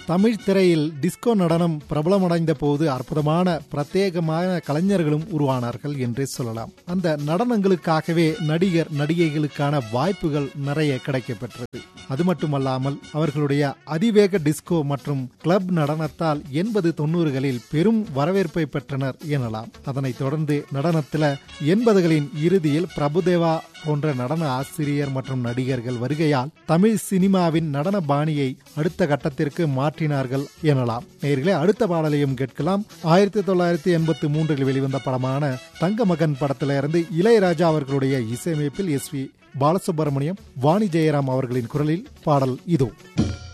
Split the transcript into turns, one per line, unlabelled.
தமிழ் திரையில் டிஸ்கோ நடனம் பிரபலமடைந்த போது அற்புதமான பிரத்யேகமான கலைஞர்களும் உருவானார்கள் என்றே சொல்லலாம் அந்த நடனங்களுக்காகவே நடிகர் நடிகைகளுக்கான வாய்ப்புகள் நிறைய கிடைக்கப்பெற்றது அது மட்டுமல்லாமல் அவர்களுடைய அதிவேக டிஸ்கோ மற்றும் கிளப் நடனத்தால் எண்பது தொண்ணூறுகளில் பெரும் வரவேற்பை பெற்றனர் எனலாம் அதனைத் தொடர்ந்து நடனத்தில் எண்பதுகளின் இறுதியில் பிரபுதேவா போன்ற நடன ஆசிரியர் மற்றும் நடிகர்கள் வருகையால் தமிழ் சினிமாவின் நடன பாணியை அடுத்த கட்டத்திற்கு மாற்றினார்கள் எனலாம் நேர்களே அடுத்த பாடலையும் கேட்கலாம் ஆயிரத்தி தொள்ளாயிரத்தி எண்பத்தி மூன்றில் வெளிவந்த படமான தங்கமகன் படத்திலிருந்து இளையராஜா அவர்களுடைய இசையமைப்பில் எஸ் வி பாலசுப்ரமணியம் வாணி ஜெயராம் அவர்களின் குரலில் பாடல் இதோ